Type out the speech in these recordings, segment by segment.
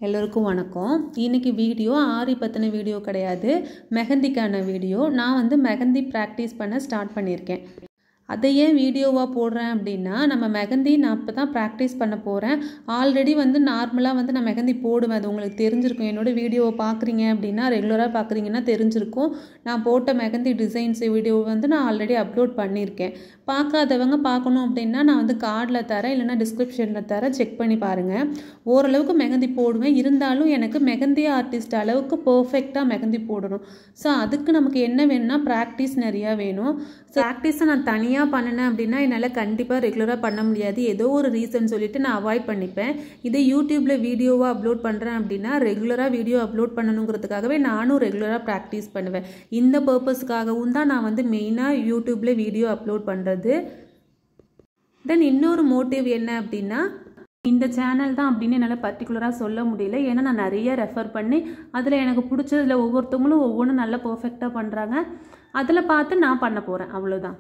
எல்லோருக்கும் வணக்கம் இன்னைக்கு வீடியோ ஆரி பற்றின வீடியோ கிடையாது மெஹந்திக்கான வீடியோ நான் வந்து மெஹந்தி ப்ராக்டிஸ் பண்ண ஸ்டார்ட் பண்ணியிருக்கேன் அதை ஏன் வீடியோவாக போடுறேன் அப்படின்னா நம்ம மெஹந்தி நான் இப்போ தான் ப்ராக்டிஸ் பண்ண போகிறேன் ஆல்ரெடி வந்து நார்மலாக வந்து நான் மெஹந்தி போடுவேன் அது உங்களுக்கு தெரிஞ்சிருக்கும் என்னோடய வீடியோவை பார்க்குறீங்க அப்படின்னா ரெகுலராக பார்க்குறீங்கன்னா தெரிஞ்சிருக்கும் நான் போட்ட மெஹந்தி டிசைன்ஸ் வீடியோ வந்து நான் ஆல்ரெடி அப்லோட் பண்ணியிருக்கேன் பார்க்காதவங்க பார்க்கணும் அப்படின்னா நான் வந்து கார்டில் தரேன் இல்லைனா டிஸ்கிரிப்ஷனில் தரேன் செக் பண்ணி பாருங்கள் ஓரளவுக்கு மெஹந்தி போடுவேன் இருந்தாலும் எனக்கு மெஹந்தி ஆர்டிஸ்ட் அளவுக்கு பர்ஃபெக்டாக மெஹந்தி போடணும் ஸோ அதுக்கு நமக்கு என்ன வேணும்னா ப்ராக்டிஸ் நிறையா வேணும் ஸோ ப்ராக்டிஸை நான் தனியாக பண்ணினேன் அப்படின்னா என்னால் கண்டிப்பாக ரெகுலராக பண்ண முடியாது ஏதோ ஒரு ரீசன் சொல்லிட்டு நான் அவாய்ட் பண்ணிப்பேன் இதே யூடியூப்பில் வீடியோவாக அப்லோட் பண்ணுறேன் அப்படின்னா ரெகுலராக வீடியோ அப்லோட் பண்ணணுங்கிறதுக்காகவே நானும் ரெகுலராக ப்ராக்டிஸ் பண்ணுவேன் இந்த பர்பஸ்க்காகவும் தான் நான் வந்து மெயினாக யூடியூப்பில் வீடியோ அப்லோட் பண்ணுறது தென் இன்னொரு மோட்டிவ் என்ன அப்படின்னா இந்த சேனல் தான் அப்படின்னு என்னால் பர்டிகுலராக சொல்ல முடியல ஏன்னா நான் நிறைய ரெஃபர் பண்ணி அதில் எனக்கு பிடிச்சதில் ஒவ்வொருத்தவங்களும் ஒவ்வொன்றும் நல்லா பர்ஃபெக்டாக பண்ணுறாங்க அதில் பார்த்து நான் பண்ண போகிறேன் அவ்வளோதான்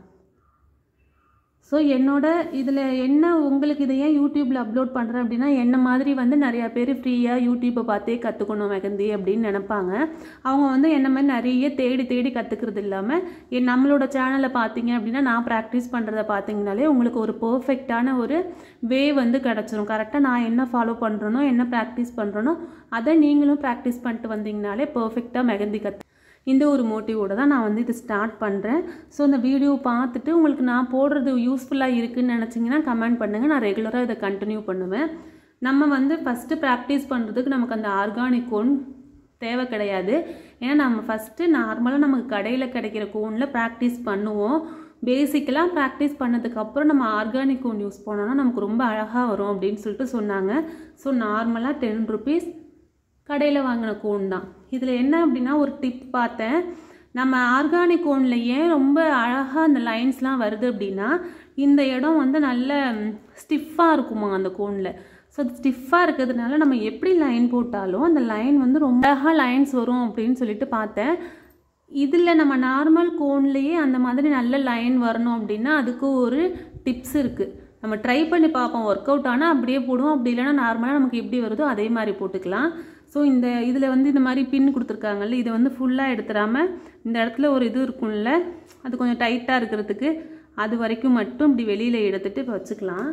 ஸோ என்னோட இதில் என்ன உங்களுக்கு இதை ஏன் யூடியூப்பில் அப்லோட் பண்ணுறேன் அப்படின்னா என்ன மாதிரி வந்து நிறையா பேர் ஃப்ரீயாக யூடியூப்பை பார்த்தே கற்றுக்கணும் மெகந்தி அப்படின்னு நினப்பாங்க அவங்க வந்து என்ன மாதிரி நிறைய தேடி தேடி கற்றுக்கிறது இல்லாமல் என் நம்மளோட சேனலை பார்த்தீங்க அப்படின்னா நான் ப்ராக்டிஸ் பண்ணுறத பார்த்தீங்கனாலே உங்களுக்கு ஒரு பர்ஃபெக்டான ஒரு வே வந்து கிடச்சிரும் கரெக்டாக நான் என்ன ஃபாலோ பண்ணுறேனோ என்ன ப்ராக்டிஸ் பண்ணுறேனோ அதை நீங்களும் ப்ராக்டிஸ் பண்ணிட்டு வந்தீங்கனாலே பர்ஃபெக்டாக மெகந்தி கற்று இந்த ஒரு மோட்டிவோட தான் நான் வந்து இது ஸ்டார்ட் பண்ணுறேன் ஸோ இந்த வீடியோ பார்த்துட்டு உங்களுக்கு நான் போடுறது யூஸ்ஃபுல்லாக இருக்குதுன்னு நினச்சிங்கன்னா கமெண்ட் பண்ணுங்கள் நான் ரெகுலராக இதை கண்டினியூ பண்ணுவேன் நம்ம வந்து ஃபஸ்ட்டு ப்ராக்டிஸ் பண்ணுறதுக்கு நமக்கு அந்த ஆர்கானிக் கோன் தேவை கிடையாது ஏன்னா நம்ம ஃபஸ்ட்டு நார்மலாக நமக்கு கடையில் கிடைக்கிற கோனில் ப்ராக்டிஸ் பண்ணுவோம் பேசிக்கலாக ப்ராக்டிஸ் பண்ணதுக்கப்புறம் நம்ம ஆர்கானிக் கோன் யூஸ் பண்ணோன்னா நமக்கு ரொம்ப அழகாக வரும் அப்படின்னு சொல்லிட்டு சொன்னாங்க ஸோ நார்மலாக டென் ருபீஸ் கடையில் வாங்கின கோன் தான் இதில் என்ன அப்படின்னா ஒரு டிப் பார்த்தேன் நம்ம ஆர்கானிக் கோனில் ஏன் ரொம்ப அழகாக அந்த லைன்ஸ்லாம் வருது அப்படின்னா இந்த இடம் வந்து நல்ல ஸ்டிஃபாக இருக்குமா அந்த கோனில் ஸோ அது ஸ்டிஃபாக இருக்கிறதுனால நம்ம எப்படி லைன் போட்டாலும் அந்த லைன் வந்து ரொம்ப அழகாக லைன்ஸ் வரும் அப்படின்னு சொல்லிட்டு பார்த்தேன் இதில் நம்ம நார்மல் கோன்லேயே அந்த மாதிரி நல்ல லைன் வரணும் அப்படின்னா அதுக்கு ஒரு டிப்ஸ் இருக்குது நம்ம ட்ரை பண்ணி பார்ப்போம் ஒர்க் அவுட் ஆனால் அப்படியே போடுவோம் அப்படி இல்லைன்னா நார்மலாக நமக்கு எப்படி வருதோ அதே மாதிரி போட்டுக்கலாம் ஸோ இந்த இதில் வந்து இந்த மாதிரி பின் கொடுத்துருக்காங்கல்ல இதை வந்து ஃபுல்லாக எடுத்துடாமல் இந்த இடத்துல ஒரு இது இருக்கும்ல அது கொஞ்சம் டைட்டாக இருக்கிறதுக்கு அது வரைக்கும் மட்டும் இப்படி வெளியில் எடுத்துகிட்டு இப்போ வச்சுக்கலாம்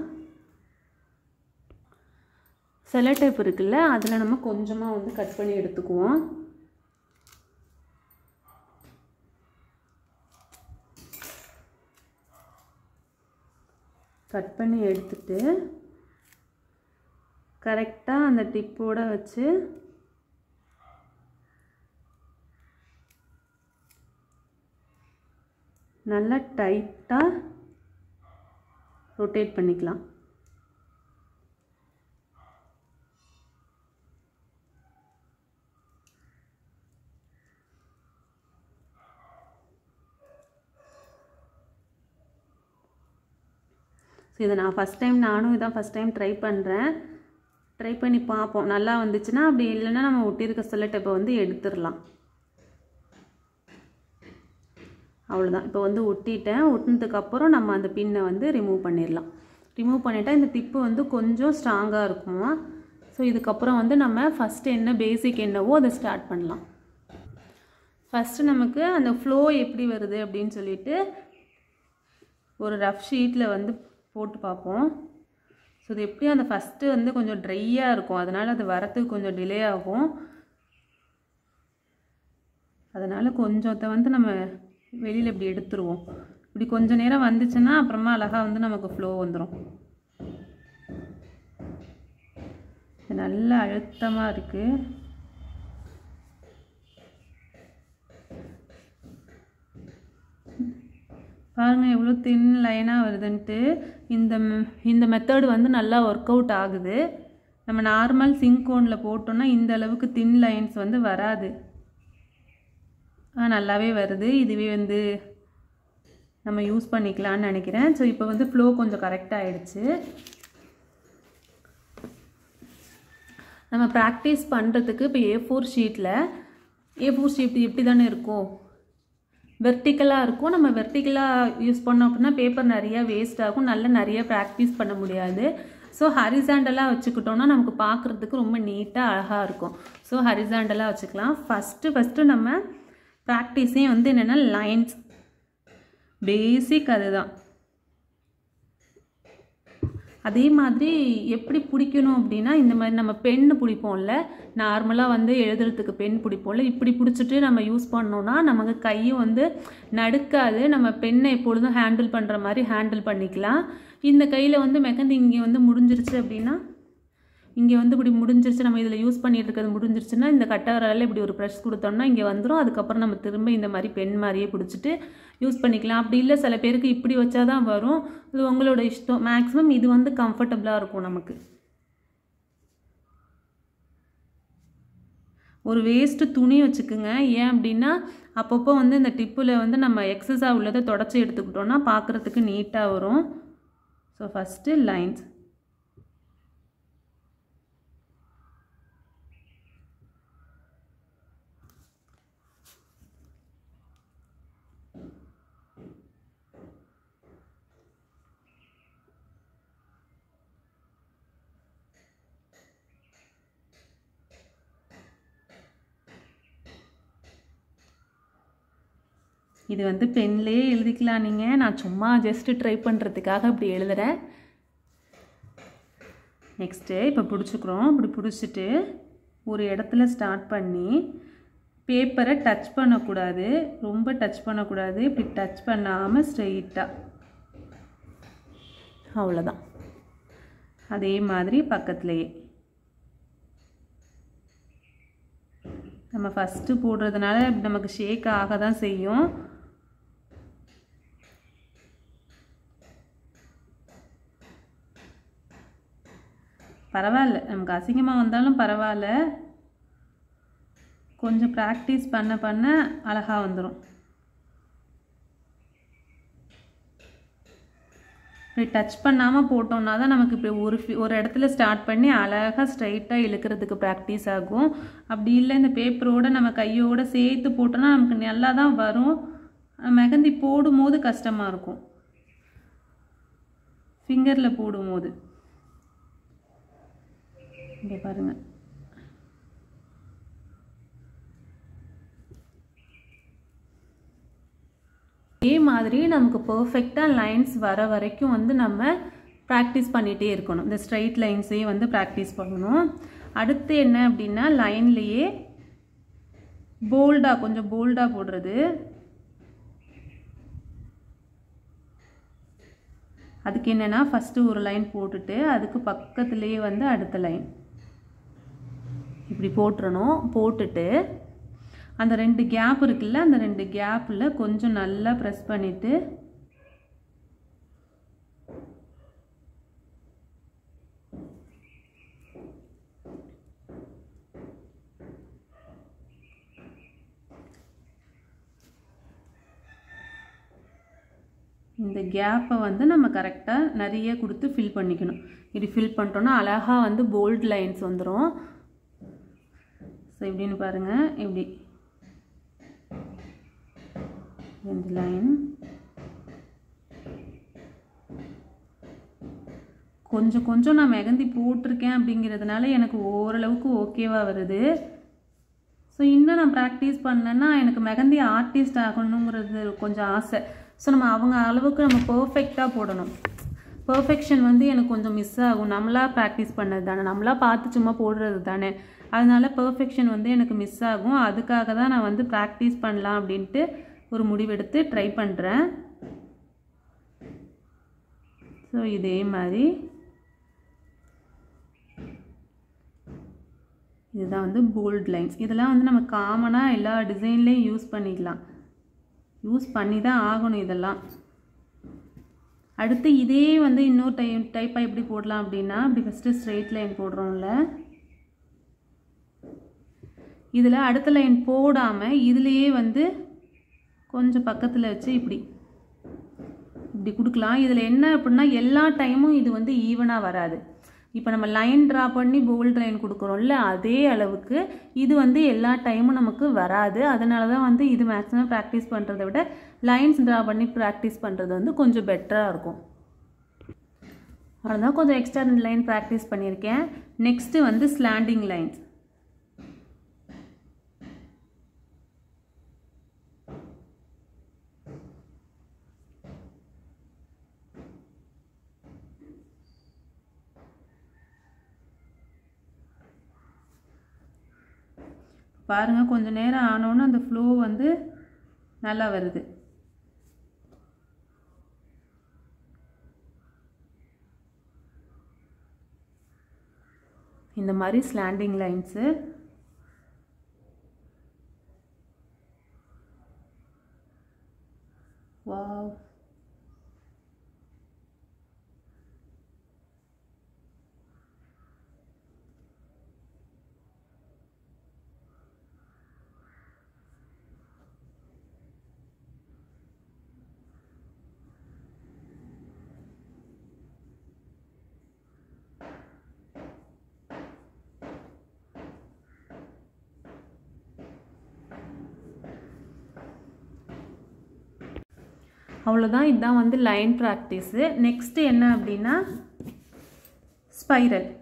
செல டைப் இருக்குல்ல அதில் நம்ம கொஞ்சமாக வந்து கட் பண்ணி எடுத்துக்குவோம் கட் பண்ணி எடுத்துட்டு கரெக்டாக அந்த டிப்போடு வச்சு நல்லா டைட்டாக ரொட்டேட் பண்ணிக்கலாம் ஸோ இதை நான் ஃபஸ்ட் டைம் நானும் இதான் ஃபஸ்ட் டைம் ட்ரை பண்ணுறேன் ட்ரை பண்ணி பார்ப்போம் நல்லா வந்துச்சுன்னா அப்படி இல்லைன்னா நம்ம ஒட்டியிருக்க செல்லட்டப்பை வந்து எடுத்துடலாம் அவ்வளோதான் இப்போ வந்து ஒட்டிட்டேன் ஒட்டினதுக்கப்புறம் நம்ம அந்த பின்னை வந்து ரிமூவ் பண்ணிடலாம் ரிமூவ் பண்ணிட்டா இந்த டிப்பு வந்து கொஞ்சம் ஸ்ட்ராங்காக இருக்குமா ஸோ இதுக்கப்புறம் வந்து நம்ம ஃபஸ்ட்டு என்ன பேசிக் என்னவோ அதை ஸ்டார்ட் பண்ணலாம் ஃபஸ்ட்டு நமக்கு அந்த ஃப்ளோ எப்படி வருது அப்படின்னு சொல்லிட்டு ஒரு ரஃப் ஷீட்டில் வந்து போட்டு பார்ப்போம் ஸோ இது எப்படி அந்த ஃபஸ்ட்டு வந்து கொஞ்சம் ட்ரையாக இருக்கும் அதனால் அது வரத்துக்கு கொஞ்சம் டிலே ஆகும் அதனால் கொஞ்சத்தை வந்து நம்ம வெளியில் இப்படி எடுத்துருவோம் இப்படி கொஞ்சம் நேரம் வந்துச்சுன்னா அப்புறமா அழகாக வந்து நமக்கு ஃப்ளோ வந்துடும் இது நல்ல அழுத்தமாக இருக்குது பாருங்கள் எவ்வளோ தின் லைனாக வருதுன்ட்டு இந்த இந்த மெத்தடு வந்து நல்லா ஒர்க் அவுட் ஆகுது நம்ம நார்மல் சிங்கோனில் போட்டோன்னா இந்த அளவுக்கு தின் லைன்ஸ் வந்து வராது ஆ நல்லாவே வருது இதுவே வந்து நம்ம யூஸ் பண்ணிக்கலான்னு நினைக்கிறேன் ஸோ இப்போ வந்து ஃப்ளோ கொஞ்சம் கரெக்டாக ஆகிடுச்சு நம்ம ப்ராக்டிஸ் பண்ணுறதுக்கு இப்போ ஏ ஃபோர் ஷீட்டில் ஏ ஃபோர் ஷீட் எப்படி தானே இருக்கும் வெர்டிக்கலாக இருக்கும் நம்ம வெர்டிக்கலாக யூஸ் பண்ணோம் அப்படின்னா பேப்பர் நிறையா வேஸ்ட் ஆகும் நல்லா நிறைய ப்ராக்டிஸ் பண்ண முடியாது ஸோ ஹரிசாண்டலாக வச்சுக்கிட்டோம்னா நமக்கு பார்க்குறதுக்கு ரொம்ப நீட்டாக அழகாக இருக்கும் ஸோ ஹரிசாண்டலாக வச்சுக்கலாம் ஃபஸ்ட்டு ஃபஸ்ட்டு நம்ம ப்ராக்டிஸே வந்து என்னென்னா லைன்ஸ் பேசிக் அதுதான் அதே மாதிரி எப்படி பிடிக்கணும் அப்படின்னா இந்த மாதிரி நம்ம பென்னு பிடிப்போம்ல நார்மலாக வந்து எழுதுறதுக்கு பென் பிடிப்போம்ல இப்படி பிடிச்சிட்டு நம்ம யூஸ் பண்ணோம்னா நமக்கு கையும் வந்து நடுக்காது நம்ம பெண்ணை எப்பொழுதும் ஹேண்டில் பண்ணுற மாதிரி ஹேண்டில் பண்ணிக்கலாம் இந்த கையில் வந்து மெகந்தி இங்கே வந்து முடிஞ்சிருச்சு அப்படின்னா இங்கே வந்து இப்படி முடிஞ்சிருச்சு நம்ம இதில் யூஸ் பண்ணிட்டு இருக்கிறது முடிஞ்சிருச்சுன்னா இந்த கட்டவரால் இப்படி ஒரு ப்ரெஷ் கொடுத்தோம்னா இங்கே வந்துடும் அதுக்கப்புறம் நம்ம திரும்ப இந்த மாதிரி பென் மாதிரியே பிடிச்சிட்டு யூஸ் பண்ணிக்கலாம் அப்படி இல்லை சில பேருக்கு இப்படி வச்சா தான் வரும் இது உங்களோட இஷ்டம் மேக்ஸிமம் இது வந்து கம்ஃபர்டபுளாக இருக்கும் நமக்கு ஒரு வேஸ்ட்டு துணி வச்சுக்குங்க ஏன் அப்படின்னா அப்பப்போ வந்து இந்த டிப்பில் வந்து நம்ம எக்ஸஸாக உள்ளதை தொடச்சி எடுத்துக்கிட்டோம்னா பார்க்குறதுக்கு நீட்டாக வரும் ஸோ ஃபஸ்ட்டு லைன்ஸ் இது வந்து பென்லேயே எழுதிக்கலாம் நீங்கள் நான் சும்மா ஜஸ்ட்டு ட்ரை பண்ணுறதுக்காக இப்படி எழுதுகிறேன் நெக்ஸ்ட்டு இப்போ பிடிச்சிக்கிறோம் இப்படி பிடிச்சிட்டு ஒரு இடத்துல ஸ்டார்ட் பண்ணி பேப்பரை டச் பண்ணக்கூடாது ரொம்ப டச் பண்ணக்கூடாது இப்படி டச் பண்ணாமல் ஸ்ட்ரெயிட்டாக அவ்வளோதான் அதே மாதிரி பக்கத்துலேயே நம்ம ஃபஸ்ட்டு போடுறதுனால நமக்கு ஷேக் ஆக தான் செய்யும் பரவாயில்ல நமக்கு அசிங்கமாக வந்தாலும் பரவாயில்ல கொஞ்சம் ப்ராக்டிஸ் பண்ண பண்ண அழகாக வந்துடும் இப்படி டச் பண்ணாமல் போட்டோம்னா தான் நமக்கு இப்படி ஒரு ஃபி ஒரு இடத்துல ஸ்டார்ட் பண்ணி அழகாக ஸ்ட்ரைட்டாக இழுக்கிறதுக்கு ப்ராக்டிஸ் ஆகும் அப்படி இல்லை இந்த பேப்பரோட நம்ம கையோட சேர்த்து போட்டோம்னா நமக்கு நல்லா தான் வரும் மெகந்தி போடும்போது கஷ்டமாக இருக்கும் ஃபிங்கரில் போடும்போது இங்கே பாருங்கள் இதே மாதிரி நமக்கு பர்ஃபெக்டாக லைன்ஸ் வர வரைக்கும் வந்து நம்ம ப்ராக்டிஸ் பண்ணிகிட்டே இருக்கணும் இந்த ஸ்ட்ரைட் லைன்ஸையே வந்து ப்ராக்டிஸ் பண்ணணும் அடுத்து என்ன அப்படின்னா லைன்லேயே போல்டாக கொஞ்சம் போல்டாக போடுறது அதுக்கு என்னென்னா ஃபஸ்ட்டு ஒரு லைன் போட்டுட்டு அதுக்கு பக்கத்துலேயே வந்து அடுத்த லைன் இப்படி போட்டுறணும் போட்டுட்டு அந்த ரெண்டு கேப் இருக்குல்ல அந்த ரெண்டு கேப்பில் கொஞ்சம் நல்லா ப்ரெஸ் பண்ணிவிட்டு இந்த கேப்பை வந்து நம்ம கரெக்டாக நிறைய கொடுத்து ஃபில் பண்ணிக்கணும் இப்படி ஃபில் பண்ணிட்டோன்னா அழகாக வந்து போல்ட் லைன்ஸ் வந்துடும் ஸோ இப்படின்னு பாருங்கள் இப்படி ரெண்டு லைன் கொஞ்சம் கொஞ்சம் நான் மெகந்தி போட்டிருக்கேன் அப்படிங்கிறதுனால எனக்கு ஓரளவுக்கு ஓகேவாக வருது ஸோ இன்னும் நான் ப்ராக்டிஸ் பண்ணேன்னா எனக்கு மெகந்தி ஆர்டிஸ்ட் ஆகணுங்கிறது கொஞ்சம் ஆசை ஸோ நம்ம அவங்க அளவுக்கு நம்ம பர்ஃபெக்டாக போடணும் பர்ஃபெக்ஷன் வந்து எனக்கு கொஞ்சம் மிஸ் ஆகும் நம்மளாக ப்ராக்டிஸ் பண்ணது தானே நம்மளாக பார்த்து சும்மா போடுறது தானே அதனால பர்ஃபெக்ஷன் வந்து எனக்கு மிஸ் ஆகும் அதுக்காக தான் நான் வந்து ப்ராக்டிஸ் பண்ணலாம் அப்படின்ட்டு ஒரு முடிவெடுத்து ட்ரை பண்ணுறேன் ஸோ இதே மாதிரி இதுதான் வந்து போல்ட் லைன்ஸ் இதெல்லாம் வந்து நம்ம காமனாக எல்லா டிசைன்லேயும் யூஸ் பண்ணிக்கலாம் யூஸ் பண்ணி தான் ஆகணும் இதெல்லாம் அடுத்து இதே வந்து இன்னொரு டை டைப்பாக எப்படி போடலாம் அப்படின்னா இப்படி ஃபஸ்ட்டு ஸ்ட்ரெயிட் லைன் போடுறோம்ல இதில் அடுத்த லைன் போடாமல் இதுலேயே வந்து கொஞ்சம் பக்கத்தில் வச்சு இப்படி இப்படி கொடுக்கலாம் இதில் என்ன அப்படின்னா எல்லா டைமும் இது வந்து ஈவனாக வராது இப்போ நம்ம லைன் ட்ரா பண்ணி போல்ட் லைன் கொடுக்குறோம்ல அதே அளவுக்கு இது வந்து எல்லா டைமும் நமக்கு வராது அதனால தான் வந்து இது மேக்ஸிமம் ப்ராக்டிஸ் பண்ணுறதை விட லைன்ஸ் ட்ரா பண்ணி ப்ராக்டிஸ் பண்ணுறது வந்து கொஞ்சம் பெட்டராக இருக்கும் அவ்வளோதான் கொஞ்சம் எக்ஸ்ட்ரா ரெண்டு லைன் ப்ராக்டிஸ் பண்ணியிருக்கேன் நெக்ஸ்ட்டு வந்து ஸ்லாண்டிங் லைன்ஸ் பாருங்கள் கொஞ்சம் நேரம் ஆனோன்னு அந்த ஃப்ளோ வந்து நல்லா வருது இந்த மாதிரி ஸ்லாண்டிங் லைன்ஸு வாவ் அவ்வளோதான் இதுதான் வந்து லைன் ப்ராக்டிஸு நெக்ஸ்ட்டு என்ன அப்படின்னா ஸ்பைரல்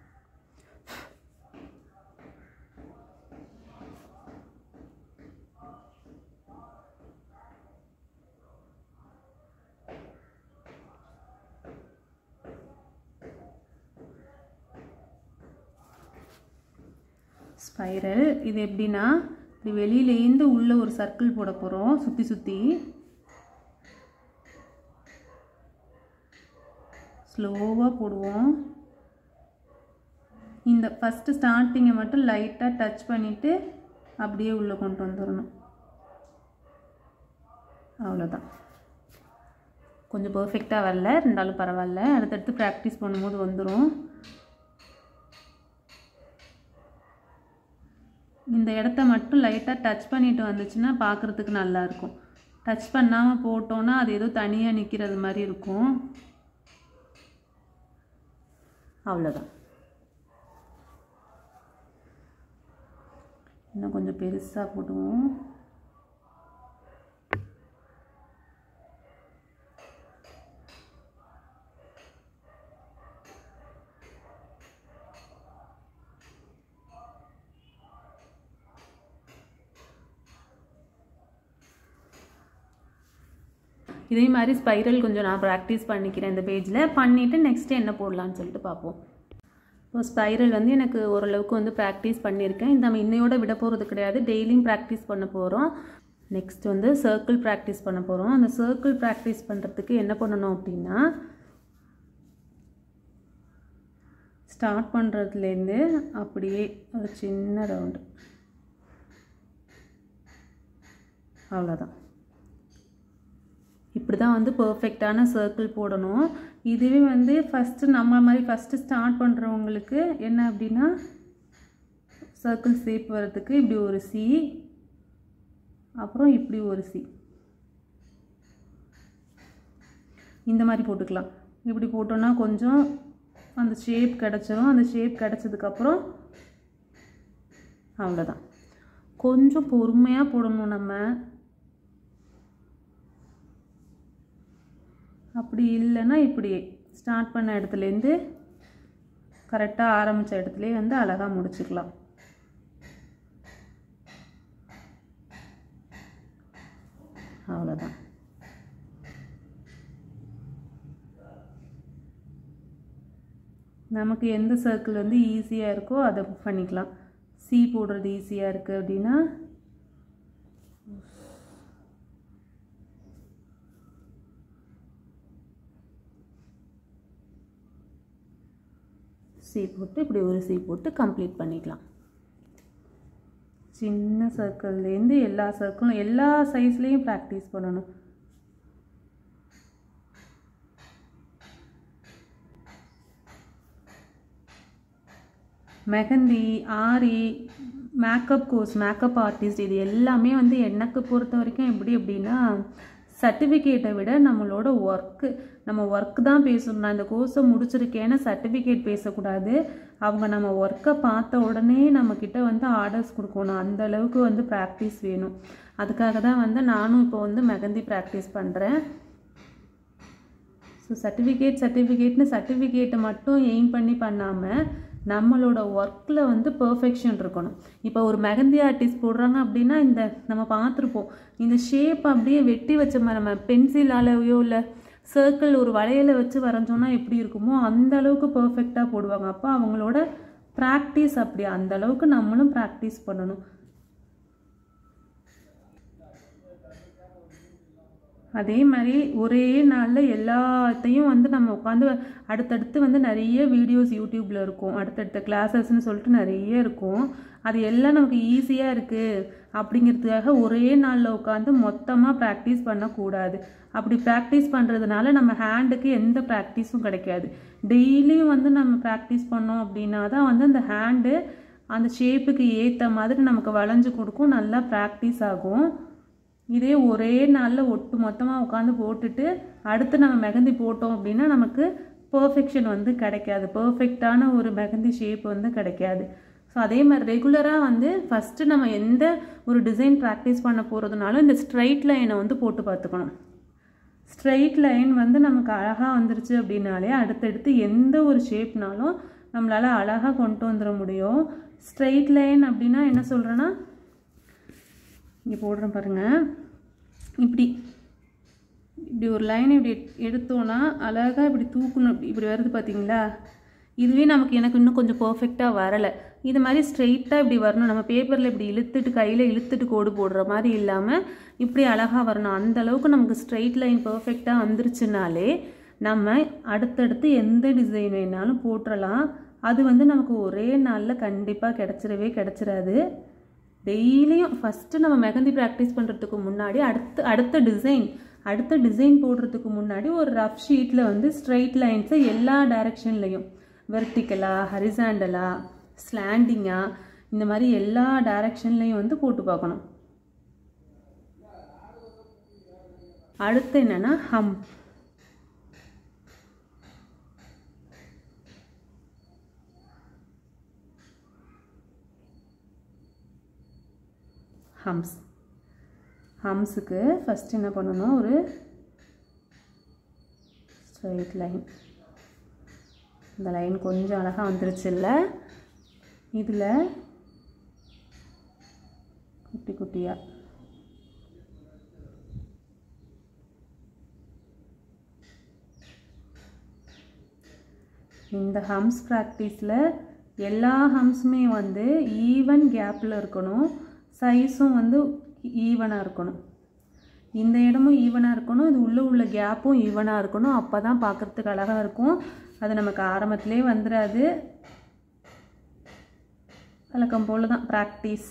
ஸ்பைரல் இது எப்படின்னா இது வெளியிலேருந்து உள்ள ஒரு சர்க்கிள் போட போகிறோம் சுற்றி சுற்றி ஸ்லோவாக போடுவோம் இந்த ஃபஸ்ட்டு ஸ்டார்டிங்கை மட்டும் லைட்டாக டச் பண்ணிவிட்டு அப்படியே உள்ளே கொண்டு வந்துடணும் அவ்வளோதான் கொஞ்சம் பர்ஃபெக்டாக வரல இருந்தாலும் பரவாயில்ல அடுத்தடுத்து ப்ராக்டிஸ் பண்ணும்போது வந்துடும் இந்த இடத்த மட்டும் லைட்டாக டச் பண்ணிட்டு வந்துச்சுன்னா பார்க்குறதுக்கு நல்லாயிருக்கும் டச் பண்ணாமல் போட்டோன்னா அது ஏதோ தனியாக நிற்கிறது மாதிரி இருக்கும் அவ்வளோதான் இன்னும் கொஞ்சம் பெருசாக போடுவோம் இதே மாதிரி ஸ்பைரல் கொஞ்சம் நான் ப்ராக்டிஸ் பண்ணிக்கிறேன் இந்த பேஜில் பண்ணிவிட்டு நெக்ஸ்ட்டு என்ன போடலான்னு சொல்லிட்டு பார்ப்போம் இப்போ ஸ்பைரல் வந்து எனக்கு ஓரளவுக்கு வந்து ப்ராக்டிஸ் பண்ணியிருக்கேன் இந்த நம்ம இன்னையோட விட போகிறது கிடையாது டெய்லியும் ப்ராக்டிஸ் பண்ண போகிறோம் நெக்ஸ்ட் வந்து சர்க்கிள் ப்ராக்டிஸ் பண்ண போகிறோம் அந்த சர்க்கிள் ப்ராக்டிஸ் பண்ணுறதுக்கு என்ன பண்ணணும் அப்படின்னா ஸ்டார்ட் பண்ணுறதுலேருந்து அப்படியே ஒரு சின்ன ரவுண்டு அவ்வளோதான் இப்படி தான் வந்து பர்ஃபெக்டான சர்க்கிள் போடணும் இதுவே வந்து ஃபஸ்ட்டு நம்ம மாதிரி ஃபஸ்ட்டு ஸ்டார்ட் பண்ணுறவங்களுக்கு என்ன அப்படின்னா சர்க்கிள் ஷேப் வர்றதுக்கு இப்படி ஒரு சி அப்புறம் இப்படி ஒரு சி இந்த மாதிரி போட்டுக்கலாம் இப்படி போட்டோன்னா கொஞ்சம் அந்த ஷேப் கிடச்சிரும் அந்த ஷேப் கிடச்சதுக்கப்புறம் அவ்வளோதான் கொஞ்சம் பொறுமையாக போடணும் நம்ம அப்படி இல்லைன்னா இப்படி ஸ்டார்ட் பண்ண இடத்துலேருந்து கரெக்டாக ஆரம்பித்த இடத்துலே வந்து அழகாக முடிச்சுக்கலாம் அவ்வளோதான் நமக்கு எந்த சர்க்கிள் வந்து ஈஸியாக இருக்கோ அதை பண்ணிக்கலாம் சி போடுறது ஈஸியாக இருக்குது அப்படின்னா சி போட்டு இப்படி ஒரு சி போட்டு கம்ப்ளீட் பண்ணிக்கலாம் சின்ன சர்க்கிள்லேருந்து எல்லா சர்க்கிளும் எல்லா சைஸ்லேயும் ப்ராக்டிஸ் பண்ணணும் மெஹந்தி ஆரி மேக்கப் கோர்ஸ் மேக்கப் ஆர்டிஸ்ட் இது எல்லாமே வந்து எனக்கு பொறுத்த வரைக்கும் எப்படி அப்படின்னா சர்டிஃபிகேட்டை விட நம்மளோட ஒர்க்கு நம்ம ஒர்க் தான் பேசணும் நான் இந்த கோர்ஸை முடிச்சிருக்கேன்னு சர்டிஃபிகேட் பேசக்கூடாது அவங்க நம்ம ஒர்க்கை பார்த்த உடனே நம்மக்கிட்ட வந்து ஆர்டர்ஸ் கொடுக்கணும் அந்த அளவுக்கு வந்து ப்ராக்டிஸ் வேணும் அதுக்காக தான் வந்து நானும் இப்போ வந்து மெகந்தி ப்ராக்டிஸ் பண்ணுறேன் ஸோ சர்டிஃபிகேட் சர்டிஃபிகேட்னு சர்டிஃபிகேட்டை மட்டும் எய்ம் பண்ணி பண்ணாமல் நம்மளோட ஒர்க்கில் வந்து பெர்ஃபெக்ஷன் இருக்கணும் இப்போ ஒரு மெகந்தி ஆர்டிஸ்ட் போடுறாங்க அப்படின்னா இந்த நம்ம பார்த்துருப்போம் இந்த ஷேப் அப்படியே வெட்டி வச்ச மாதிரி நம்ம பென்சிலாலேயோ இல்லை சர்க்கிள் ஒரு வளையலை வச்சு வரைஞ்சோன்னா எப்படி இருக்குமோ அந்த அளவுக்கு பர்ஃபெக்டாக போடுவாங்க அப்போ அவங்களோட ப்ராக்டிஸ் அப்படி அந்த அளவுக்கு நம்மளும் ப்ராக்டிஸ் பண்ணணும் அதே மாதிரி ஒரே நாளில் எல்லாத்தையும் வந்து நம்ம உட்காந்து அடுத்தடுத்து வந்து நிறைய வீடியோஸ் யூடியூப்பில் இருக்கும் அடுத்தடுத்த கிளாஸஸ்ன்னு சொல்லிட்டு நிறைய இருக்கும் அது எல்லாம் நமக்கு ஈஸியாக இருக்குது அப்படிங்கிறதுக்காக ஒரே நாளில் உட்காந்து மொத்தமாக ப்ராக்டிஸ் பண்ணக்கூடாது அப்படி ப்ராக்டிஸ் பண்ணுறதுனால நம்ம ஹேண்டுக்கு எந்த ப்ராக்டிஸும் கிடைக்காது டெய்லியும் வந்து நம்ம ப்ராக்டிஸ் பண்ணோம் அப்படின்னா தான் வந்து அந்த ஹேண்டு அந்த ஷேப்புக்கு ஏற்ற மாதிரி நமக்கு வளைஞ்சு கொடுக்கும் நல்லா ப்ராக்டிஸ் ஆகும் இதே ஒரே நாளில் ஒட்டு மொத்தமாக உட்காந்து போட்டுட்டு அடுத்து நம்ம மெகந்தி போட்டோம் அப்படின்னா நமக்கு பர்ஃபெக்ஷன் வந்து கிடைக்காது பர்ஃபெக்டான ஒரு மெகந்தி ஷேப் வந்து கிடைக்காது ஸோ அதே மாதிரி ரெகுலராக வந்து ஃபஸ்ட்டு நம்ம எந்த ஒரு டிசைன் ப்ராக்டிஸ் பண்ண போகிறதுனாலும் இந்த ஸ்ட்ரைட் லைனை வந்து போட்டு பார்த்துக்கணும் ஸ்ட்ரைட் லைன் வந்து நமக்கு அழகாக வந்துருச்சு அப்படின்னாலே அடுத்தடுத்து எந்த ஒரு ஷேப்னாலும் நம்மளால் அழகாக கொண்டு வந்துட முடியும் ஸ்ட்ரைட் லைன் அப்படின்னா என்ன சொல்கிறேன்னா இங்கே போடுறேன் பாருங்கள் இப்படி இப்படி ஒரு லைன் இப்படி எடுத்தோன்னா அழகாக இப்படி தூக்கணும் இப்படி இப்படி வருது பார்த்தீங்களா இதுவே நமக்கு எனக்கு இன்னும் கொஞ்சம் பர்ஃபெக்டாக வரலை இது மாதிரி ஸ்ட்ரெயிட்டாக இப்படி வரணும் நம்ம பேப்பரில் இப்படி இழுத்துட்டு கையில் இழுத்துட்டு கோடு போடுற மாதிரி இல்லாமல் இப்படி அழகாக வரணும் அந்த அளவுக்கு நமக்கு ஸ்ட்ரெயிட் லைன் பர்ஃபெக்டாக வந்துருச்சுனாலே நம்ம அடுத்தடுத்து எந்த டிசைன் வேணாலும் போட்டுடலாம் அது வந்து நமக்கு ஒரே நாளில் கண்டிப்பாக கிடச்சிடவே கிடச்சிடாது டெய்லியும் ஃபஸ்ட்டு நம்ம மெகந்தி ப்ராக்டிஸ் பண்ணுறதுக்கு முன்னாடி அடுத்து அடுத்த டிசைன் அடுத்த டிசைன் போடுறதுக்கு முன்னாடி ஒரு ரஃப் ஷீட்டில் வந்து ஸ்ட்ரைட் லைன்ஸை எல்லா டைரக்ஷன்லையும் வெர்டிக்கலாக ஹரிசாண்டலா ஸ்லாண்டிங்காக இந்த மாதிரி எல்லா டைரக்ஷன்லையும் வந்து போட்டு பார்க்கணும் அடுத்து என்னென்னா ஹம் ஹம்ஸ் ஹம்ஸுக்கு ஃபஸ்ட் என்ன பண்ணணும் ஒரு ஸ்ட்ரைட் லைன் இந்த லைன் கொஞ்சம் அழகாக வந்துருச்சுல்ல இதில் குட்டி குட்டியாக இந்த ஹம்ஸ் ப்ராக்டிஸில் எல்லா ஹம்ஸுமே வந்து ஈவன் கேப்பில் இருக்கணும் சைஸும் வந்து ஈவனாக இருக்கணும் இந்த இடமும் ஈவனாக இருக்கணும் இது உள்ளே உள்ள கேப்பும் ஈவனாக இருக்கணும் அப்போ தான் பார்க்குறதுக்கு அழகாக இருக்கும் அது நமக்கு ஆரம்பத்திலே வந்துடாது வழக்கம் போல் தான் ப்ராக்டிஸ்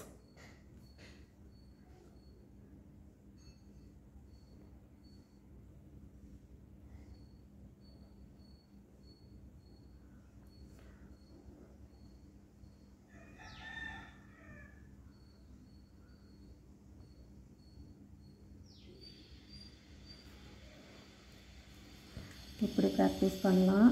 இப்படி ப்ராக்டிஸ் பண்ணலாம்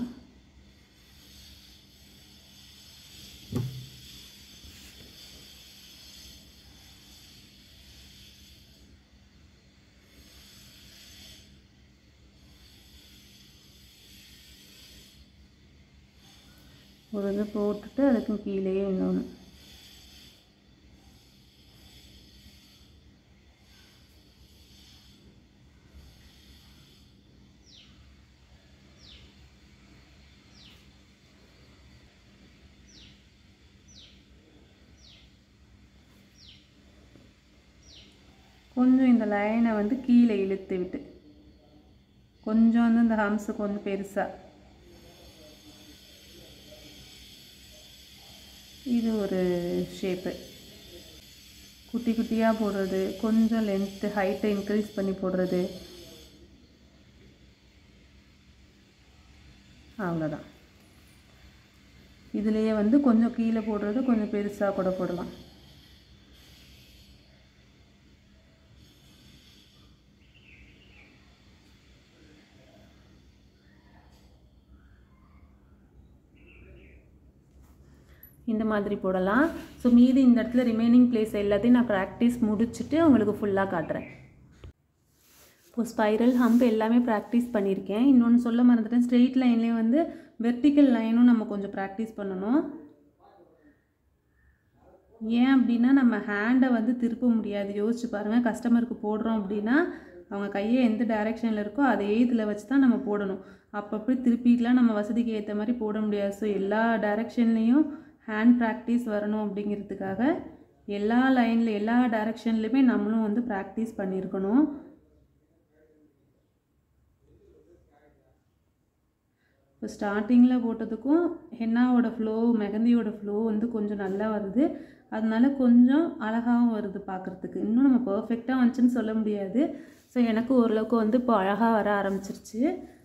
ஒரு இது போட்டுட்டு அதுக்கு கீழேயே இன்னொன்று கொஞ்சம் இந்த லைனை வந்து கீழே இழுத்து விட்டு கொஞ்சம் வந்து இந்த ஹம்ஸுக்கு வந்து பெருசாக இது ஒரு ஷேப்பு குட்டி குட்டியாக போடுறது கொஞ்சம் லென்த்து ஹைட்டை இன்க்ரீஸ் பண்ணி போடுறது அவ்வளோதான் இதுலேயே வந்து கொஞ்சம் கீழே போடுறது கொஞ்சம் பெருசாக கூட போடலாம் இந்த மாதிரி போடலாம் ஸோ மீதி இந்த இடத்துல ரிமைனிங் பிளேஸ் எல்லாத்தையும் நான் ப்ராக்டிஸ் முடிச்சுட்டு உங்களுக்கு ஃபுல்லாக காட்டுறேன் இப்போ ஸ்பைரல் ஹம்ப் எல்லாமே ப்ராக்டிஸ் பண்ணியிருக்கேன் இன்னொன்று சொல்ல மறந்துட்டேன் ஸ்ட்ரெயிட் லைன்லேயே வந்து வெர்டிக்கல் லைனும் நம்ம கொஞ்சம் ப்ராக்டிஸ் பண்ணணும் ஏன் அப்படின்னா நம்ம ஹேண்டை வந்து திருப்ப முடியாது யோசிச்சு பாருங்கள் கஸ்டமருக்கு போடுறோம் அப்படின்னா அவங்க கையை எந்த டைரெக்ஷனில் இருக்கோ அதே இதில் வச்சு தான் நம்ம போடணும் அப்பப்படி திருப்பிக்கலாம் நம்ம வசதிக்கு ஏற்ற மாதிரி போட முடியாது ஸோ எல்லா டைரெக்ஷன்லேயும் ஹேண்ட் ப்ராக்டிஸ் வரணும் அப்படிங்கிறதுக்காக எல்லா லைனில் எல்லா டைரெக்ஷன்லையுமே நம்மளும் வந்து ப்ராக்டிஸ் பண்ணியிருக்கணும் இப்போ ஸ்டார்டிங்கில் போட்டதுக்கும் ஹென்னாவோட ஃப்ளோ மெகந்தியோட ஃப்ளோ வந்து கொஞ்சம் நல்லா வருது அதனால கொஞ்சம் அழகாகவும் வருது பார்க்குறதுக்கு இன்னும் நம்ம பர்ஃபெக்டாக வந்துச்சுன்னு சொல்ல முடியாது ஸோ எனக்கு ஓரளவுக்கு வந்து இப்போ அழகாக வர ஆரம்பிச்சிருச்சு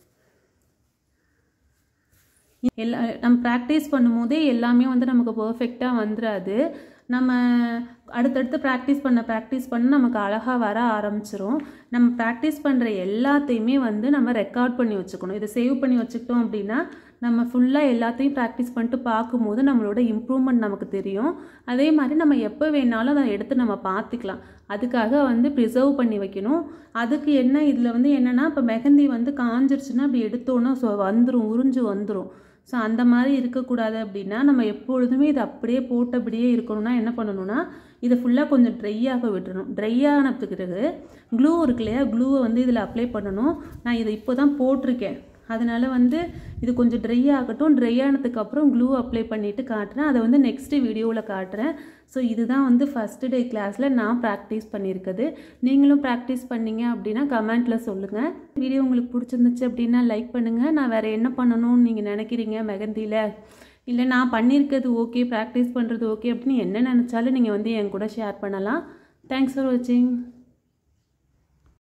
எல்லா நம்ம ப்ராக்டிஸ் பண்ணும்போதே எல்லாமே வந்து நமக்கு பர்ஃபெக்டாக வந்துடாது நம்ம அடுத்தடுத்து ப்ராக்டிஸ் பண்ண ப்ராக்டிஸ் பண்ண நமக்கு அழகாக வர ஆரம்பிச்சிரும் நம்ம ப்ராக்டிஸ் பண்ணுற எல்லாத்தையுமே வந்து நம்ம ரெக்கார்ட் பண்ணி வச்சுக்கணும் இதை சேவ் பண்ணி வச்சுக்கிட்டோம் அப்படின்னா நம்ம ஃபுல்லாக எல்லாத்தையும் ப்ராக்டிஸ் பண்ணிட்டு பார்க்கும்போது நம்மளோட இம்ப்ரூவ்மெண்ட் நமக்கு தெரியும் அதே மாதிரி நம்ம எப்போ வேணாலும் அதை எடுத்து நம்ம பார்த்துக்கலாம் அதுக்காக வந்து ப்ரிசர்வ் பண்ணி வைக்கணும் அதுக்கு என்ன இதில் வந்து என்னென்னா இப்போ மெஹந்தி வந்து காஞ்சிருச்சுன்னா அப்படி எடுத்தோன்னா ஸோ வந்துடும் உறிஞ்சு வந்துடும் ஸோ அந்த மாதிரி இருக்கக்கூடாது அப்படின்னா நம்ம எப்பொழுதுமே இதை அப்படியே போட்டபடியே இருக்கணும்னா என்ன பண்ணணும்னா இதை ஃபுல்லாக கொஞ்சம் ட்ரை ஆக விட்டுறணும் ட்ரை ஆனதுக்கு பிறகு க்ளூ இருக்கு இல்லையா க்ளூவை வந்து இதில் அப்ளை பண்ணணும் நான் இதை இப்போ தான் போட்டிருக்கேன் அதனால் வந்து இது கொஞ்சம் ட்ரை ஆகட்டும் ட்ரை ஆனதுக்கப்புறம் க்ளூ அப்ளை பண்ணிவிட்டு காட்டுறேன் அதை வந்து நெக்ஸ்ட்டு வீடியோவில் காட்டுறேன் ஸோ இதுதான் வந்து ஃபஸ்ட்டு டே கிளாஸில் நான் ப்ராக்டிஸ் பண்ணியிருக்குது நீங்களும் ப்ராக்டிஸ் பண்ணீங்க அப்படின்னா கமெண்ட்டில் சொல்லுங்கள் வீடியோ உங்களுக்கு பிடிச்சிருந்துச்சு அப்படின்னா லைக் பண்ணுங்கள் நான் வேறு என்ன பண்ணணும்னு நீங்கள் நினைக்கிறீங்க மெகந்தியில் இல்லை நான் பண்ணியிருக்கிறது ஓகே ப்ராக்டிஸ் பண்ணுறது ஓகே அப்படின்னு என்ன நினச்சாலும் நீங்கள் வந்து என் கூட ஷேர் பண்ணலாம் தேங்க்ஸ் ஃபார் வாட்சிங்